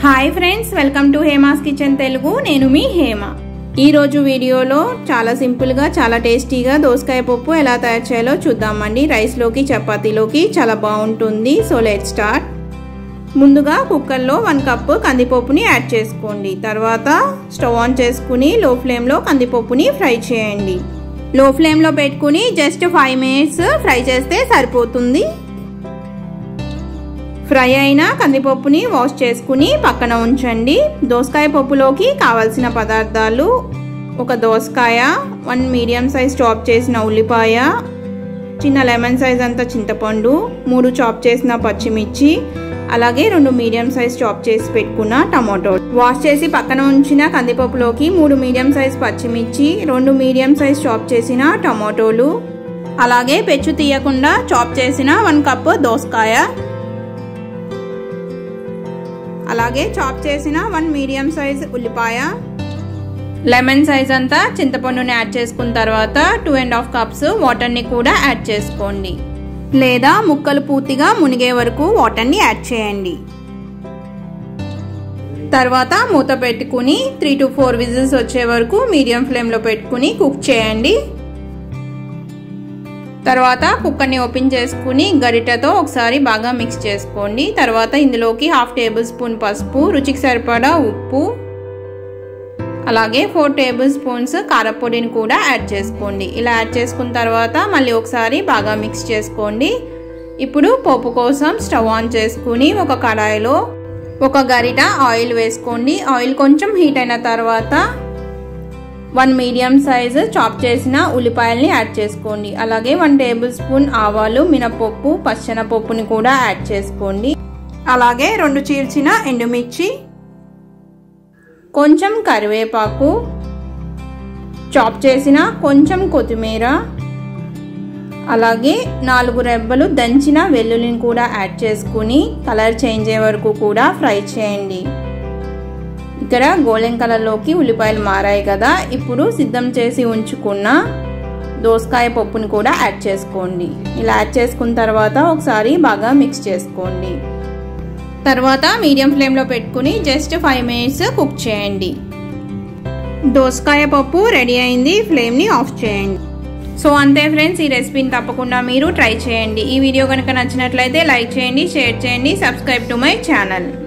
hi friends welcome to Hema's kitchen Telugu నేను మీ హేమ ఈ రోజు వీడియోలో చాలా సింపుల్గా చాలా టేస్టీగా దోసకాయ పప్పు ఎలా తయారు చేయాలో చూద్దామండి రైస్లోకి చపాతీలోకి చాలా బాగుంటుంది సో లెట్ స్టార్ట్ ముందుగా కుక్కర్లో వన్ కప్ కందిపప్పుని యాడ్ చేసుకోండి తర్వాత స్టవ్ ఆన్ చేసుకుని లో ఫ్లేమ్లో కందిపప్పుని ఫ్రై చేయండి లో ఫ్లేమ్లో పెట్టుకుని జస్ట్ ఫైవ్ మినిట్స్ ఫ్రై చేస్తే సరిపోతుంది ఫ్రై అయిన కందిపప్పుని వాష్ చేసుకుని పక్కన ఉంచండి దోసకాయ పప్పులోకి కావలసిన పదార్థాలు ఒక దోసకాయ వన్ మీడియం సైజ్ చాప్ చేసిన ఉల్లిపాయ చిన్న లెమన్ సైజ్ అంత చింతపండు మూడు చాప్ చేసిన పచ్చిమిర్చి అలాగే రెండు మీడియం సైజ్ చాప్ చేసి పెట్టుకున్న టమాటో వాష్ చేసి పక్కన ఉంచిన కందిపప్పులోకి మూడు మీడియం సైజ్ పచ్చిమిర్చి రెండు మీడియం సైజ్ చాప్ చేసిన టమాటోలు అలాగే పెచ్చు తీయకుండా చాప్ చేసిన వన్ కప్ దోసకాయ అలాగే చాప్ చేసిన వన్ మీడియం సైజ్ ఉల్లిపాయ లెమన్ సైజ్ అంతా చింతపండుని యాడ్ చేసుకున్న తర్వాత టూ అండ్ హాఫ్ కప్స్ వాటర్ని కూడా యాడ్ చేసుకోండి లేదా ముక్కలు పూర్తిగా మునిగే వరకు వాటర్ని యాడ్ చేయండి తర్వాత మూత పెట్టుకుని త్రీ టు ఫోర్ విజిల్స్ వచ్చే వరకు మీడియం ఫ్లేమ్లో పెట్టుకుని కుక్ చేయండి తర్వాత కుక్కర్ని ఓపెన్ చేసుకుని గరిటెతో ఒకసారి బాగా మిక్స్ చేసుకోండి తర్వాత ఇందులోకి హాఫ్ టేబుల్ స్పూన్ పసుపు రుచికి సరిపడా ఉప్పు అలాగే ఫోర్ టేబుల్ స్పూన్స్ కారపొడిని కూడా యాడ్ చేసుకోండి ఇలా యాడ్ చేసుకున్న తర్వాత మళ్ళీ ఒకసారి బాగా మిక్స్ చేసుకోండి ఇప్పుడు పోపు కోసం స్టవ్ ఆన్ చేసుకుని ఒక కడాయిలో ఒక గరిట ఆయిల్ వేసుకోండి ఆయిల్ కొంచెం హీట్ అయిన తర్వాత వన్ మీడియం సైజు చాప్ చేసిన ఉల్లిపాయల్ని యాడ్ చేసుకోండి అలాగే వన్ టేబుల్ స్పూన్ ఆవాలు మినపప్పు పచ్చనపప్పుని కూడా యాడ్ చేసుకోండి అలాగే రెండు చీల్చిన ఎండుమిర్చి కొంచెం కరివేపాకు చాప్ చేసిన కొంచెం కొత్తిమీర అలాగే నాలుగు రెబ్బలు దంచిన వెల్లుల్లిని కూడా యాడ్ చేసుకుని కలర్ చేంజ్ అయ్యే వరకు కూడా ఫ్రై చేయండి ఇక్కడ గోల్డెన్ కలర్లోకి ఉల్లిపాయలు మారాయి కదా ఇప్పుడు సిద్ధం చేసి ఉంచుకున్న దోసకాయ పప్పుని కూడా యాడ్ చేసుకోండి ఇలా యాడ్ చేసుకున్న తర్వాత ఒకసారి బాగా మిక్స్ చేసుకోండి తర్వాత మీడియం ఫ్లేమ్లో పెట్టుకుని జస్ట్ ఫైవ్ మినిట్స్ కుక్ చేయండి దోసకాయ పప్పు రెడీ అయింది ఫ్లేమ్ని ఆఫ్ చేయండి సో అంతే ఫ్రెండ్స్ ఈ రెసిపీని తప్పకుండా మీరు ట్రై చేయండి ఈ వీడియో కనుక నచ్చినట్లయితే లైక్ చేయండి షేర్ చేయండి సబ్స్క్రైబ్ టు మై ఛానల్